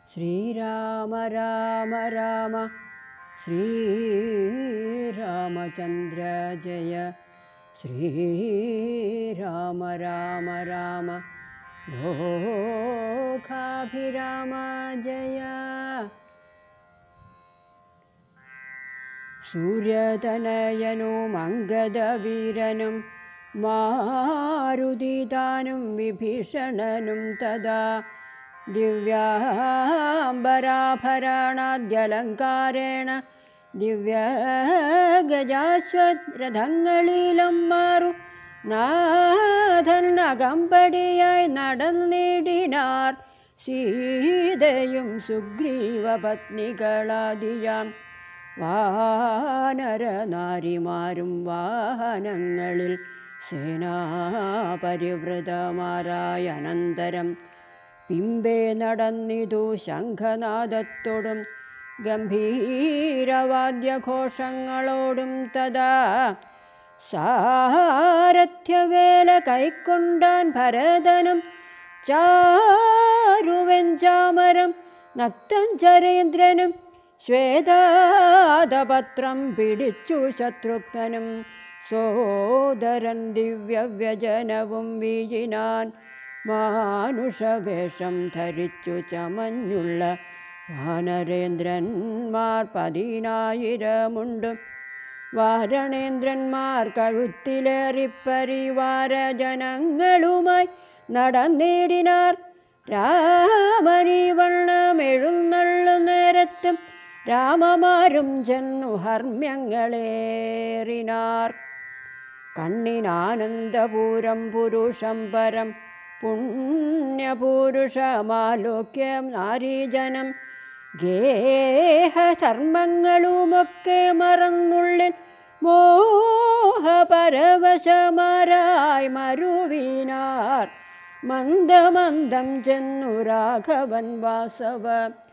ശ്രീരാമ രാമ രാമ ശ്രീരാമചന്ദ്ര ജയ ശ്രീരാമ രാമ രാമ ലോകാഭിരാമ ജയ സൂര്യതനയനും അംഗദവീരനും മാരുതിതാനും വിഭീഷണനും തഥാ ദിവ്യാംബരാഭരണാദ്യലങ്കാരേണ ദിവ്യഗജാശ്വരഥങ്ങളിലും മാറു നാഥൻ അകമ്പടിയായി നടന്നിടിനാർ സീതയും സുഗ്രീവ പത്നികളാദിയാം വാനരനാരിമാരും വാഹനങ്ങളിൽ സേനാപരിവൃതമാരായ അനന്തരം പിമ്പേ നടന്നിതു ശംഖനാദത്തോടും ഗംഭീരവാദ്യഘോഷങ്ങളോടും തഥാ സാരഥ്യവേല കൈക്കൊണ്ടാൻ ഭരതനും ചാരുവെഞ്ചാമരം നക്തഞ്ചരേന്ദ്രനും ശ്വേതാദപത്രം പിടിച്ചു ശത്രുഘ്നനും സോദരൻ ദിവ്യവ്യജനവും വീജിനാൻ മാനുഷവേഷം ധരിച്ചു ചമഞ്ഞുള്ള വാനരേന്ദ്രന്മാർ പതിനായിരമുണ്ട് വാരണേന്ദ്രന്മാർ കഴുത്തിലേറി പരിവാര ജനങ്ങളുമായി നടന്നിടിനാർ രാമനീ വണ്ണം എഴുന്നള്ളു നേരത്തും രാമമാരും ചെന്നു ഹർമ്മ്യങ്ങളേറിനാർ കണ്ണിനാനന്ദപൂരം പുരുഷം പരം പുണ്യപുരുഷമാലോക്യം നാരീജനം ഗേഹധർമ്മങ്ങളുമൊക്കെ മറന്നുള്ളിൽ മോഹപരവശമാരായി മരുവിനാർ മന്ദമന്ദം ചെന്നു രാഘവൻ വാസവ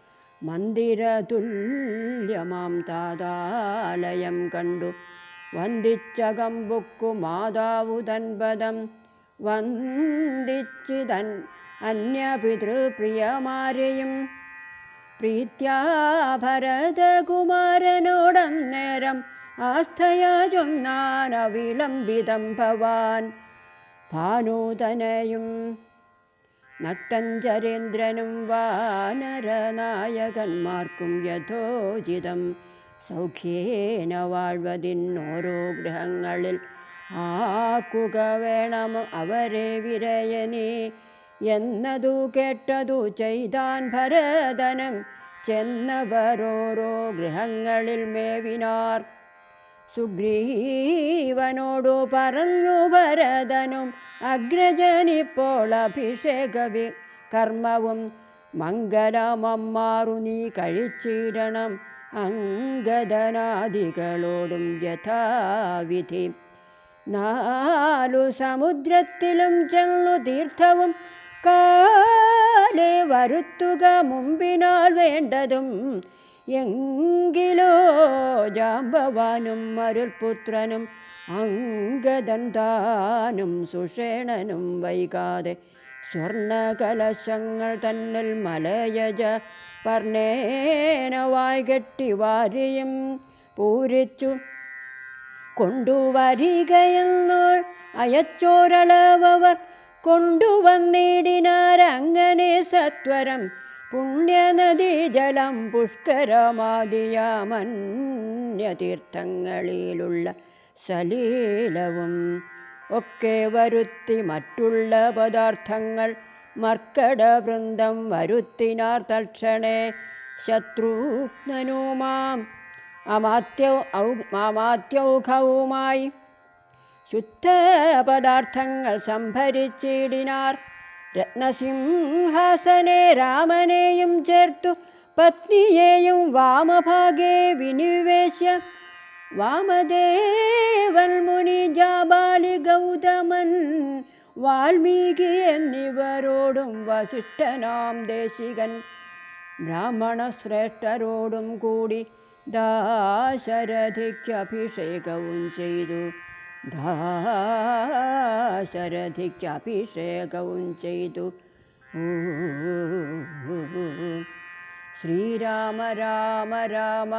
മന്ദിരതുല്യമാം താതാലയം കണ്ടു വന്ദിച്ചകമ്പുക്കു മാതാവു തൻപദം വന്ദിച്ചിതൻ അന്യപിതൃപ്രിയമാരെയും പ്രീത്യാ ഭരതകുമാരനോടന്നേരം ആസ്ഥയാ ചൊന്നാൻ അവിളംബിതം ഭവാൻ ഭാനൂതനയും നക്തഞ്ചരേന്ദ്രനും വാനരനായകന്മാർക്കും യഥോചിതം സൗഖ്യേന വാഴ്വതിന്നോരോ ഗ്രഹങ്ങളിൽ ആക്കുക വേണം അവരെ വിരയനേ എന്നതു കേട്ടതു ചെയ്താൻ ഭരതനം ചെന്നവരോരോ ഗൃഹങ്ങളിൽ മേവിനാർ സുഗ്രീവനോടു പറഞ്ഞു ഭരതനും അഗ്രജനിപ്പോൾ അഭിഷേകവി കർമ്മവും മംഗലമമ്മാറു നീ കഴിച്ചിടണം അങ്കദനാദികളോടും യഥാവിധി നാലു സമുദ്രത്തിലും ചെന്നു തീർത്ഥവും കാലെ വരുത്തുക മുമ്പിനാൽ വേണ്ടതും എങ്കിലോ ജാമ്പവാനും മരുൾപുത്രനും അങ്കദൻ താനും സുഷേണനും വൈകാതെ സ്വർണകലശങ്ങൾ തന്നിൽ മലയജ പർണേനവായി കെട്ടി വാരിയും പൂരിച്ചു കൊണ്ടുവരികയെന്നു അയച്ചോരളവർ കൊണ്ടുവന്നിടിനാരങ്ങനെ സത്വരം പുണ്യനദീ ജലം പുഷ്കരമാതിയാമന്യതീർത്ഥങ്ങളിലുള്ള സലീലവും ഒക്കെ വരുത്തി മറ്റുള്ള പദാർത്ഥങ്ങൾ മർക്കടവൃന്ദം വരുത്തിനാർ തൽക്ഷണേ ശത്രുഘ്നനുമാം അമാത്യൗ അമാത്യൗഘവുമായി ശുദ്ധ പദാർത്ഥങ്ങൾ സംഭരിച്ചിടിനാർ രത്നസിംഹാസനെ രാമനെയും ചേർത്തു പത്നിയെയും വാമഭാഗേ വിനിവേശ്യ വാമദേവൻ മുനി ജാബാലി ഗൗതമൻ വാൽമീകി എന്നിവരോടും വസിഷ്ഠനാം ദേശികൻ ബ്രാഹ്മണ ശ്രേഷ്ഠരോടും കൂടി ദാശരഥിക്ക് അഭിഷേകവും ചെയ്തു ദാശരഥിക്ക് അഭിഷേകവും ചെയ്തു ശ്രീരാമ രാമ രാമ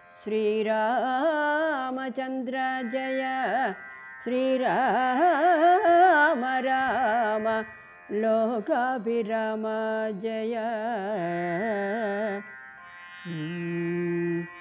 ശ്രീരാമചന്ദ്ര ജയ ശ്രീരാമ രാമ ലോകാഭിരാമ ജയ ഉം.